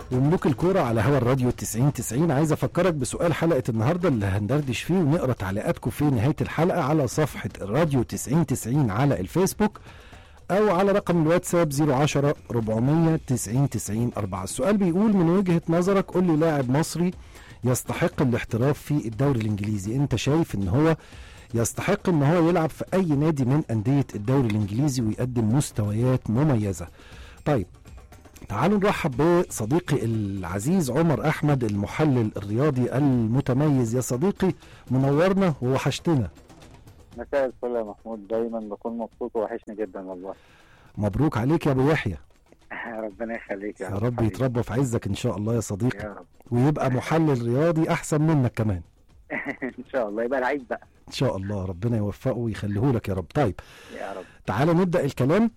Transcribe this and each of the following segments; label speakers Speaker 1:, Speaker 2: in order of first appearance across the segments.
Speaker 1: وملوك الكورة على هوا الراديو 90 90 عايز افكرك بسؤال حلقة النهاردة اللي هندردش فيه ونقرا تعليقاتكم في نهاية الحلقة على صفحة الراديو 90 90 على الفيسبوك او على رقم الواتساب 010 400 90 90 4 السؤال بيقول من وجهة نظرك قول لي لاعب مصري يستحق الاحتراف في الدوري الانجليزي انت شايف ان هو يستحق ان هو يلعب في اي نادي من اندية الدوري الانجليزي ويقدم مستويات مميزة طيب تعالوا نرحب بصديقي العزيز عمر احمد المحلل الرياضي المتميز يا صديقي منورنا ووحشتنا
Speaker 2: مساء الفل يا محمود دايما بكون مبسوط ووحشني جدا والله
Speaker 1: مبروك عليك يا ابو يحيى
Speaker 2: ربنا يخليك
Speaker 1: يا رب يتربى في عزك ان شاء الله يا صديقي
Speaker 2: يا رب
Speaker 1: ويبقى محلل رياضي احسن منك كمان
Speaker 2: ان شاء الله يبقى لعيب بقى
Speaker 1: ان شاء الله ربنا يوفقه ويخليه لك يا رب طيب
Speaker 2: يا رب
Speaker 1: تعالى نبدا الكلام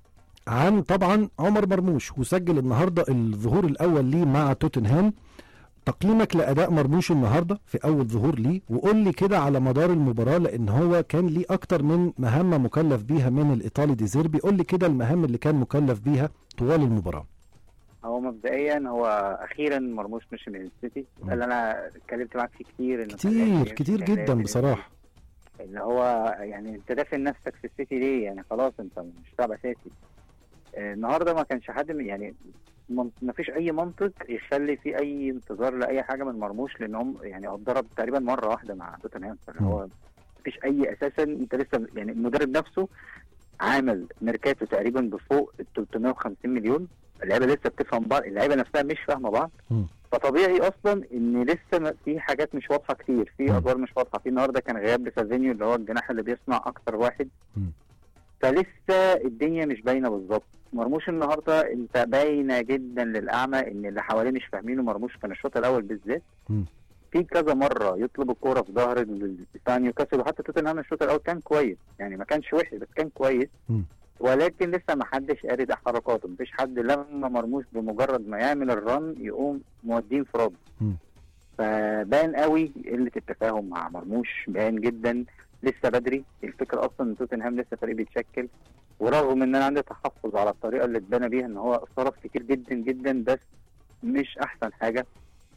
Speaker 1: عن طبعا عمر مرموش وسجل النهارده الظهور الاول ليه مع توتنهام تقييمك لاداء مرموش النهارده في اول ظهور ليه وقول لي كده على مدار المباراه لان هو كان ليه اكتر من مهمه مكلف بيها من الايطالي ديزيربي قول لي كده المهام اللي كان مكلف بيها طوال المباراه
Speaker 2: هو مبدئيا هو اخيرا مرموش مشي من السيتي
Speaker 1: مم.
Speaker 2: ده اللي انا اتكلمت معاك فيه كتير انه كان
Speaker 1: كتير
Speaker 2: لازم
Speaker 1: كتير
Speaker 2: يمشي، كان
Speaker 1: جدا
Speaker 2: لازم
Speaker 1: بصراحه
Speaker 2: يمشي. اللي هو يعني انت دافن نفسك في السيتي ليه يعني خلاص انت مش لاعب اساسي آه، النهارده ما كانش حد من- يعني ما فيش اي منطق يخلي في اي انتظار لاي حاجه من مرموش لان هم يعني هو اتضرب تقريبا مره واحده مع توتنهام فاللي هو مفيش اي اساسا انت لسه يعني المدرب نفسه عامل ميركاتو تقريبا بفوق ال 350 مليون اللعيبه لسه بتفهم بعض اللعيبه نفسها مش فاهمه بعض
Speaker 1: مم.
Speaker 2: فطبيعي اصلا ان لسه ما- في حاجات مش واضحه كتير في
Speaker 1: مم.
Speaker 2: ادوار مش واضحه في النهارده كان غياب لسافينيو اللي هو الجناح اللي بيصنع اكتر واحد
Speaker 1: مم.
Speaker 2: فلسه الدنيا مش باينه بالظبط مرموش النهارده انت باينه جدا للاعمى ان اللي حواليه مش فاهمينه مرموش كان الشوط الاول بالذات
Speaker 1: مم.
Speaker 2: في كذا مره يطلب الكوره في ظهر ال- بتاع نيوكاسل وحتى توتنهام الشوط الاول كان كويس يعني ما كانش وحش بس كان كويس
Speaker 1: مم.
Speaker 2: ولكن لسه ما حدش قاري ده حركاته مفيش حد لما مرموش بمجرد ما يعمل الرن يقوم موديه انفراد
Speaker 1: مم.
Speaker 2: فبان قوي قله التفاهم مع مرموش باين جدا لسه بدري الفكره اصلا ان توتنهام لسه فريق بيتشكل ورغم ان انا عندي تحفظ على الطريقه اللي اتبنى بيها ان هو صرف كتير جدا جدا بس مش احسن حاجه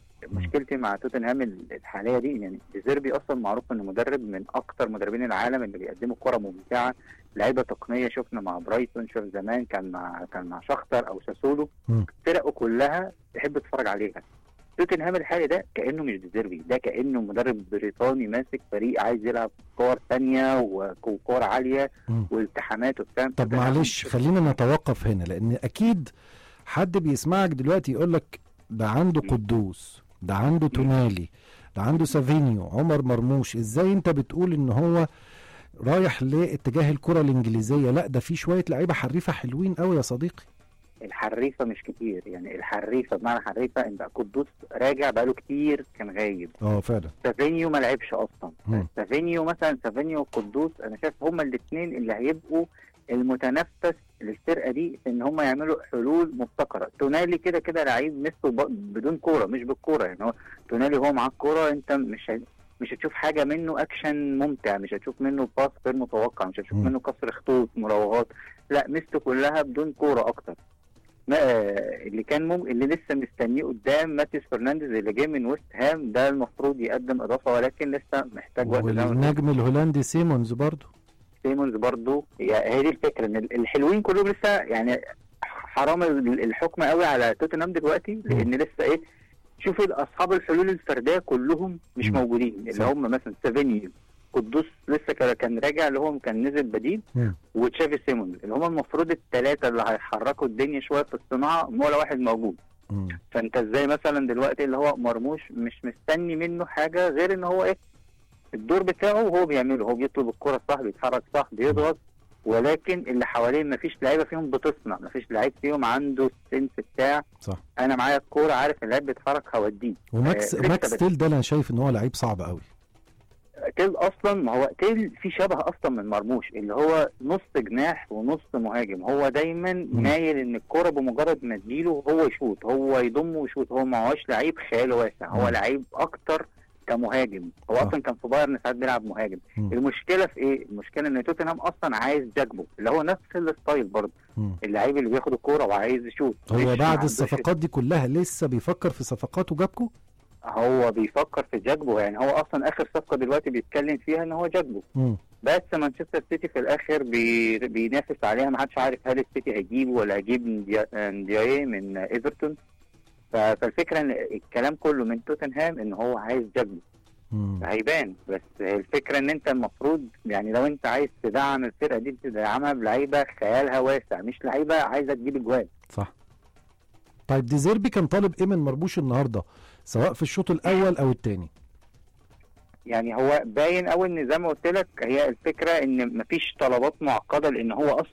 Speaker 2: مشكلتي مع توتنهام الحاليه دي يعني ديزيربي اصلا معروف انه مدرب من اكتر مدربين العالم اللي بيقدموا كره ممتعه لعيبه تقنيه شفنا مع برايتون شوف زمان كان مع كان مع شختر او ساسولو
Speaker 1: مم.
Speaker 2: فرقه كلها تحب تتفرج عليها توتنهام الحالي ده كانه مش ديزيربي ده كانه مدرب بريطاني ماسك فريق عايز يلعب كور ثانيه وكور عاليه
Speaker 1: مم.
Speaker 2: والتحامات وبتاع
Speaker 1: طب معلش خلينا نتوقف هنا لان اكيد حد بيسمعك دلوقتي يقول لك ده عنده
Speaker 2: مم.
Speaker 1: قدوس ده عنده تونالي ده عنده سافينيو عمر مرموش ازاي انت بتقول ان هو رايح لاتجاه الكره الانجليزيه لا ده في شويه لعيبه حريفه حلوين قوي يا صديقي
Speaker 2: الحريفه مش كتير يعني الحريفه بمعنى حريفه انت قدوس راجع بقاله كتير كان غايب
Speaker 1: اه فعلا
Speaker 2: سافينيو ما لعبش اصلا
Speaker 1: مم.
Speaker 2: سافينيو مثلا سافينيو وقدوس انا شايف هما الاثنين اللي هيبقوا المتنفس للفرقه دي في ان هم يعملوا حلول مبتكره تونالي كده كده لعيب مثله ب- بدون كوره مش بالكوره يعني هو تونالي هو معاه الكوره انت مش ه- مش هتشوف حاجه منه اكشن ممتع مش هتشوف منه باس غير متوقع مش هتشوف
Speaker 1: مم.
Speaker 2: منه كسر خطوط مراوغات لا ميزته كلها بدون كوره اكتر ما اللي كان مم... اللي لسه مستنيه قدام ماتيس فرنانديز اللي جاي من ويست هام ده المفروض يقدم اضافه ولكن لسه محتاج وقت زي ما قلت.
Speaker 1: والنجم الهولندي سيمونز برضو
Speaker 2: سيمونز برضو هي هي دي الفكره ان الحلوين كلهم لسه يعني حرام ال- الحكم قوي على توتنهام دلوقتي لان لسه ايه شوف اصحاب الحلول الفرديه كلهم مش
Speaker 1: مم.
Speaker 2: موجودين اللي
Speaker 1: صح.
Speaker 2: هم مثلا سافينيو قدوس لسه كان- كان راجع اللي هو كان نزل بديل
Speaker 1: مم.
Speaker 2: وتشافي سيمونز اللي هم المفروض الثلاثه اللي هيحركوا الدنيا شويه في الصناعه ولا واحد موجود
Speaker 1: مم.
Speaker 2: فانت ازاي مثلا دلوقتي اللي هو مرموش مش مستني منه حاجه غير ان هو ايه الدور بتاعه هو بيعمله هو بيطلب الكره صح بيتحرك صح بيضغط ولكن اللي حواليه مفيش لعيبه فيهم بتصنع مفيش لعيب فيهم عنده السنس بتاع
Speaker 1: صح
Speaker 2: انا معايا الكوره عارف اللعيب بيتحرك هوديه
Speaker 1: وماكس
Speaker 2: آه، لسه
Speaker 1: ماكس
Speaker 2: بس.
Speaker 1: تيل ده انا شايف ان هو لعيب صعب قوي
Speaker 2: تيل اصلا ما هو تيل في شبه اصلا من مرموش اللي هو نص جناح ونص مهاجم هو دايما مايل ان الكوره بمجرد ما تجيله هو يشوط هو يضم ويشوط هو ما هوش لعيب خيال واسع هو
Speaker 1: مم.
Speaker 2: لعيب اكتر كمهاجم هو
Speaker 1: آه.
Speaker 2: اصلا كان في بايرن ساعات بيلعب مهاجم
Speaker 1: مم.
Speaker 2: المشكله في ايه المشكله ان توتنهام اصلا عايز جاكبو اللي هو نفس الستايل برضه
Speaker 1: مم.
Speaker 2: اللعيب اللي بياخد الكوره وعايز يشوط مش
Speaker 1: هو
Speaker 2: ما
Speaker 1: بعد
Speaker 2: عندوش-
Speaker 1: الصفقات دي كلها لسه بيفكر في صفقات وجابكو
Speaker 2: هو بيفكر في جاكبو يعني هو اصلا اخر صفقه دلوقتي بيتكلم فيها ان هو جاكبو
Speaker 1: مم.
Speaker 2: بس مانشستر سيتي في الاخر بي... بينافس عليها ما حدش عارف هل السيتي هيجيبه ولا هيجيب نديا- نديايه من ايفرتون ف- فالفكره ان الكلام كله من توتنهام ان هو عايز جاكبو
Speaker 1: مم.
Speaker 2: هيبان بس الفكره ان انت المفروض يعني لو انت عايز تدعم الفرقه دي تدعمها بلعيبه خيالها واسع مش لعيبه عايزه تجيب اجوان
Speaker 1: صح طيب ديزيربي كان طالب ايه من مرموش النهارده سواء في الشوط الاول او الثاني
Speaker 2: يعني هو باين قوي ان زي ما قلت لك هي الفكره ان مفيش طلبات معقده لان هو اصلا